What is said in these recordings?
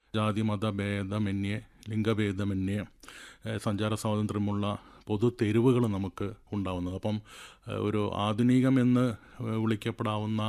ജാതി മത ഭേദമന്യേ ലിംഗഭേദമന്യേ ഏഹ് സഞ്ചാര സ്വാതന്ത്ര്യമുള്ള പൊതു തെരുവുകൾ നമുക്ക് ഉണ്ടാവുന്നത് അപ്പം ഏഹ് ഒരു ആധുനികമെന്ന് വിളിക്കപ്പെടാവുന്ന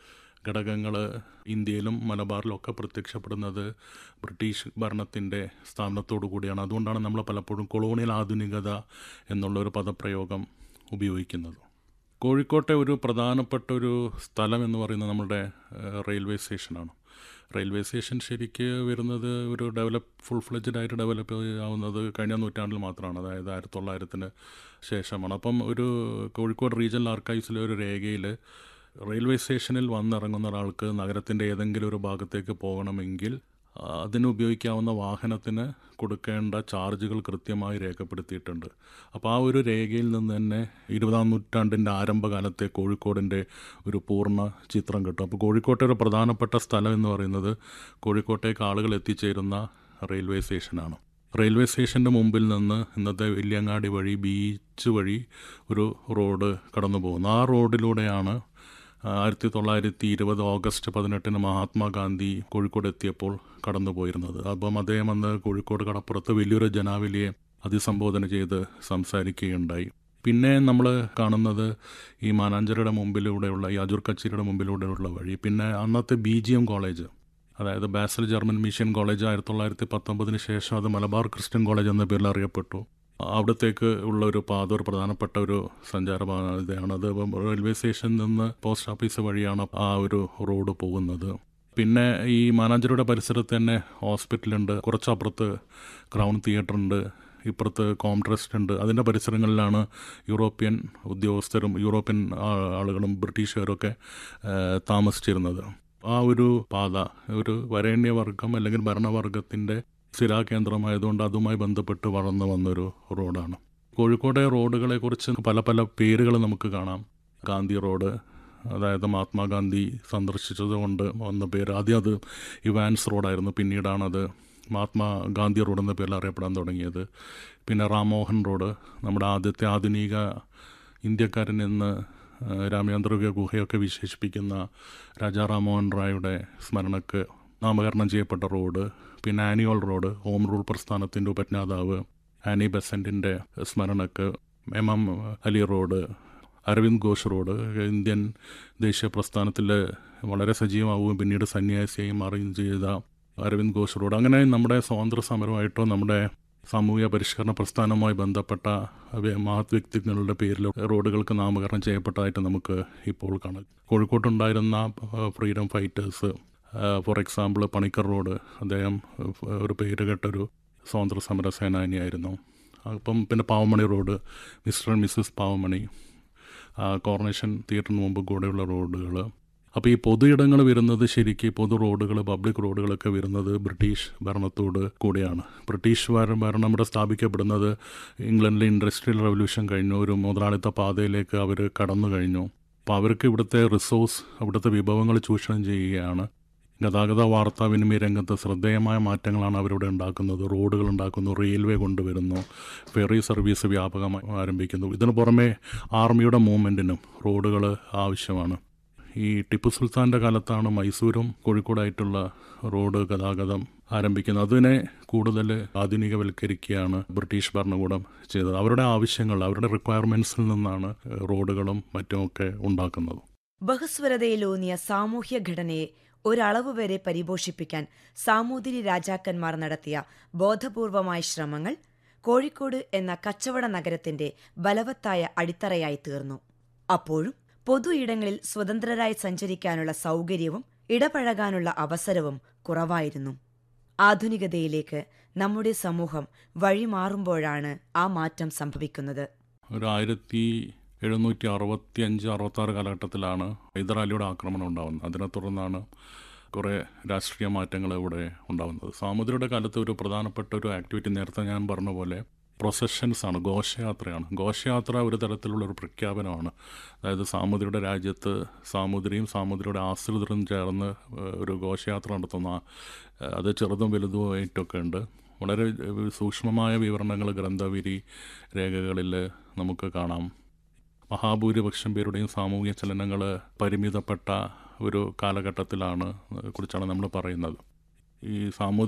ഘടകങ്ങൾ ഇന്ത്യയിലും മലബാറിലും ഒക്കെ പ്രത്യക്ഷപ്പെടുന്നത് ബ്രിട്ടീഷ് ഭരണത്തിൻ്റെ സ്ഥാപനത്തോടു കൂടിയാണ് അതുകൊണ്ടാണ് നമ്മൾ പലപ്പോഴും കൊളോണിയൽ ആധുനികത എന്നുള്ളൊരു പദപ്രയോഗം ഉപയോഗിക്കുന്നത് കോഴിക്കോട്ടെ ഒരു പ്രധാനപ്പെട്ട ഒരു സ്ഥലം എന്ന് പറയുന്നത് നമ്മുടെ ഏഹ്, റെയിൽവേ സ്റ്റേഷനാണ് റെയിൽവേ സ്റ്റേഷൻ ശരിക്ക് വരുന്നത് ഒരു ഡെവലപ്പ് ഫുൾ ഫ്ലെജ്ഡ് ആയിട്ട് ഡെവലപ്പ് ആവുന്നത് കഴിഞ്ഞ നൂറ്റാണ്ടിൽ മാത്രമാണ് അതായത് ആയിരത്തി തൊള്ളായിരത്തിന് ശേഷമാണ് അപ്പം ഒരു കോഴിക്കോട് റീജിയണൽ ആർക്കൈവ്സിലെ ഒരു രേഖയിൽ റെയിൽവേ സ്റ്റേഷനിൽ വന്നിറങ്ങുന്ന ഒരാൾക്ക് നഗരത്തിൻ്റെ ഏതെങ്കിലും ഒരു ഭാഗത്തേക്ക് പോകണമെങ്കിൽ ആ, അതിന് ഉപയോഗിക്കാവുന്ന വാഹനത്തിന് കൊടുക്കേണ്ട ചാർജുകൾ കൃത്യമായി രേഖപ്പെടുത്തിയിട്ടുണ്ട് അപ്പോൾ ആ ഒരു രേഖയിൽ നിന്ന് തന്നെ ഇരുപതാം നൂറ്റാണ്ടിൻ്റെ ആരംഭകാലത്തെ കോഴിക്കോടിൻ്റെ ഒരു പൂർണ്ണ ചിത്രം കിട്ടും അപ്പോൾ കോഴിക്കോട്ടെ ഒരു പ്രധാനപ്പെട്ട സ്ഥലം എന്ന് പറയുന്നത് കോഴിക്കോട്ടേക്ക് ആളുകൾ എത്തിച്ചേരുന്ന റെയിൽവേ സ്റ്റേഷനാണ് റെയിൽവേ സ്റ്റേഷൻ്റെ മുമ്പിൽ നിന്ന് ഇന്നത്തെ വെല്ലിയങ്ങാടി വഴി ബീച്ച് വഴി ഒരു റോഡ് കടന്നു പോകുന്നു ആ റോഡിലൂടെയാണ് ആയിരത്തി തൊള്ളായിരത്തി ഇരുപത് ഓഗസ്റ്റ് പതിനെട്ടിന് മഹാത്മാഗാന്ധി കോഴിക്കോട് എത്തിയപ്പോൾ കടന്നു പോയിരുന്നത് അപ്പം അദ്ദേഹം അന്ന് കോഴിക്കോട് കടപ്പുറത്ത് വലിയൊരു ജനാവലിയെ അഭിസംബോധന ചെയ്ത് സംസാരിക്കുകയുണ്ടായി പിന്നെ നമ്മൾ കാണുന്നത് ഈ മാനാഞ്ചേരിയുടെ മുമ്പിലൂടെയുള്ള ഈ അജുർ കച്ചേരിയുടെ മുമ്പിലൂടെയുള്ള വഴി പിന്നെ അന്നത്തെ ബി ജി എം കോളേജ് അതായത് ബാസൽ ജർമ്മൻ മിഷൻ കോളേജ് ആയിരത്തി തൊള്ളായിരത്തി പത്തൊമ്പതിന് ശേഷം അത് മലബാർ ക്രിസ്ത്യൻ കോളേജ് എന്ന പേരിൽ അറിയപ്പെട്ടു അവിടത്തേക്ക് ഉള്ള ഒരു പാത ഒരു പ്രധാനപ്പെട്ട ഒരു സഞ്ചാര പാതയാണ് അത് ഇപ്പം റെയിൽവേ സ്റ്റേഷനിൽ നിന്ന് പോസ്റ്റ് ഓഫീസ് വഴിയാണ് ആ ഒരു റോഡ് പോകുന്നത് പിന്നെ ഈ മാനാഞ്ചേരിയുടെ പരിസരത്ത് തന്നെ ഹോസ്പിറ്റലുണ്ട് കുറച്ചപ്പുറത്ത് ക്രൗൺ തിയേറ്റർ ഉണ്ട് ഇപ്പുറത്ത് കോംട്രസ്റ്റ് ഉണ്ട് അതിൻ്റെ പരിസരങ്ങളിലാണ് യൂറോപ്യൻ ഉദ്യോഗസ്ഥരും യൂറോപ്യൻ ആ- ആളുകളും ബ്രിട്ടീഷുകാരൊക്കെ ഏഹ്, താമസിച്ചിരുന്നത് ആ ഒരു പാത ഒരു വരേണ്യവർഗം അല്ലെങ്കിൽ ഭരണവർഗത്തിൻ്റെ സ്ഥിരാകേന്ദ്രമായതുകൊണ്ട് അതുമായി ബന്ധപ്പെട്ട് വളർന്നു വന്നൊരു റോഡാണ് കോഴിക്കോട്ടെ റോഡുകളെക്കുറിച്ച് പല പല പേരുകൾ നമുക്ക് കാണാം ഗാന്ധി റോഡ് അതായത് മഹാത്മാഗാന്ധി സന്ദർശിച്ചത് കൊണ്ട് വന്ന പേര് ആദ്യം അത് ഇവാൻസ് റോഡായിരുന്നു പിന്നീടാണത് മഹാത്മാ ഗാന്ധി റോഡ് എന്ന പേരിൽ അറിയപ്പെടാൻ തുടങ്ങിയത് പിന്നെ റാംമോഹൻ റോഡ് നമ്മുടെ ആദ്യത്തെ ആധുനിക ഇന്ത്യക്കാരൻ എന്ന് ആ, രാമചന്ദ്ര ഗുഹയൊക്കെ വിശേഷിപ്പിക്കുന്ന രാജാ റാംമോഹൻ റായുടെ സ്മരണക്ക് നാമകരണം ചെയ്യപ്പെട്ട റോഡ് പിന്നെ ആനിയോൾ റോഡ് ഹോം റൂൾ പ്രസ്ഥാനത്തിൻ്റെ ഉപജ്ഞാതാവ് ആനി ബെസൻറ്റിൻ്റെ സ്മരണക്ക് M M Ali road Aravind Ghosh road Indian ദേശീയ പ്രസ്ഥാനത്തിൽ വളരെ സജീവമാവുകയും പിന്നീട് സന്യാസിയായി മാറുകയും ചെയ്ത അരവിന്ദ് ഘോഷ് റോഡ് അങ്ങനെ നമ്മുടെ സ്വാതന്ത്ര്യ സമരമായിട്ടോ നമ്മുടെ സാമൂഹിക പരിഷ്കരണ പ്രസ്ഥാനവുമായി ബന്ധപ്പെട്ട വ്യ- മഹത് വ്യക്തികളുടെ പേരിൽ റോഡുകൾക്ക് നാമകരണം ചെയ്യപ്പെട്ടതായിട്ട് നമുക്ക് ഇപ്പോൾ കാണാം കോഴിക്കോട്ടുണ്ടായിരുന്ന freedom fighters for example Panicker road അദ്ദേഹം ഏഹ്, ഒരു പേര് കേട്ടൊരു സ്വാതന്ത്ര്യ സമര സേനാനിയായിരുന്നു അപ്പം പിന്നെ Pavamani road mister and missus Pavamani ആ, കോർണേഷൻ തിയേറ്ററിന് മുമ്പ് കൂടെയുള്ള റോഡുകൾ അപ്പോൾ ഈ പൊതു ഇടങ്ങൾ വരുന്നത് ശരിക്ക് പൊതു റോഡുകൾ പബ്ലിക് റോഡുകളൊക്കെ വരുന്നത് ബ്രിട്ടീഷ് ഭരണത്തോട് കൂടിയാണ് ബ്രിട്ടീഷ് ഭര- ഭരണം ഇവിടെ സ്ഥാപിക്കപ്പെടുന്നത് ഇംഗ്ലണ്ടിലെ ഇൻഡസ്ട്രിയൽ റവല്യൂഷൻ കഴിഞ്ഞു ഒരു മുതലാളിത്ത പാതയിലേക്ക് അവർ കടന്നു കഴിഞ്ഞു അപ്പോൾ അവർക്ക് ഇവിടുത്തെ റിസോഴ്സ് അവിടുത്തെ വിഭവങ്ങൾ ചൂഷണം ചെയ്യുകയാണ് ഗതാഗത വാർത്താവിനിമയ രംഗത്ത് ശ്രദ്ധേയമായ മാറ്റങ്ങളാണ് അവരിവിടെ ഉണ്ടാക്കുന്നത് റോഡുകൾ ഉണ്ടാക്കുന്നു റെയിൽവേ കൊണ്ടുവരുന്നു ഫെറി സർവീസ് വ്യാപകമായി ആരംഭിക്കുന്നു ഇതിനു പുറമെ ആർമിയുടെ മൂവ്മെൻറ്റിനും റോഡുകൾ ആവശ്യമാണ് ഈ ടിപ്പു സുൽത്താൻ്റെ കാലത്താണ് മൈസൂരും കോഴിക്കോടായിട്ടുള്ള റോഡ് ഗതാഗതം ആരംഭിക്കുന്നത് അതിനെ കൂടുതൽ ആധുനികവൽക്കരിക്കുകയാണ് ബ്രിട്ടീഷ് ഭരണകൂടം ചെയ്തത് അവരുടെ ആവശ്യങ്ങൾ അവരുടെ റിക്വയർമെൻറ്റ്സിൽ നിന്നാണ് റോഡുകളും മറ്റുമൊക്കെ ഉണ്ടാക്കുന്നത് ബഹുസ്വരതയിലൂന്നിയ സാമൂഹ്യ ഘടനയെ ഒരളവ് വരെ പരിപോഷിപ്പിക്കാൻ സാമൂതിരി രാജാക്കന്മാർ നടത്തിയ ബോധപൂർവമായ ശ്രമങ്ങൾ കോഴിക്കോട് എന്ന കച്ചവട നഗരത്തിന്റെ ബലവത്തായ അടിത്തറയായി തീർന്നു അപ്പോഴും പൊതു ഇടങ്ങളിൽ സ്വതന്ത്രരായി സഞ്ചരിക്കാനുള്ള സൗകര്യവും ഇടപഴകാനുള്ള അവസരവും കുറവായിരുന്നു ആധുനികതയിലേക്ക് നമ്മുടെ സമൂഹം വഴിമാറുമ്പോഴാണ് ആ മാറ്റം സംഭവിക്കുന്നത് ഒരു ആയിരത്തി എഴുന്നൂറ്റി അറുപത്തി അഞ്ച് അറുപത്താറ് കാലഘട്ടത്തിലാണ് ഹൈദരാലിയുടെ ആക്രമണം ഉണ്ടാകുന്നത് അതിനെ തുടർന്നാണ് കുറേ രാഷ്ട്രീയ മാറ്റങ്ങൾ ഇവിടെ ഉണ്ടാകുന്നത് സാമുദ്രയുടെ കാലത്ത് ഒരു പ്രധാനപ്പെട്ട ഒരു ആക്ടിവിറ്റി നേരത്തെ ഞാൻ പറഞ്ഞ പോലെ പ്രൊസഷൻസ് ആണ് ഘോഷയാത്രയാണ് ഘോഷയാത്ര ഒരു തരത്തിലുള്ള ഒരു പ്രഖ്യാപനമാണ് അതായത് സാമുദ്രിയുടെ രാജ്യത്ത് സാമുദ്രിയും സാമുദ്രിയുടെ ആശ്രിതരും ചേർന്ന് ഏഹ്, ഒരു ഘോഷയാത്ര നടത്തുന്ന ഏഹ്, അത് ചെറുതും വലുതുമായിട്ടൊക്കെ ഉണ്ട് വളരെ ഏഹ്, സൂക്ഷ്മമായ വിവരണങ്ങൾ ഗ്രന്ഥവിരി രേഖകളിൽ നമുക്ക് കാണാം മഹാഭൂരിപക്ഷം പേരുടെയും സാമൂഹിക ചലനങ്ങൾ പരിമിതപ്പെട്ട ഒരു കാലഘട്ടത്തിലാണ് കുറിച്ചാണ് നമ്മൾ പറയുന്നത് ഈ സാമൂഹിക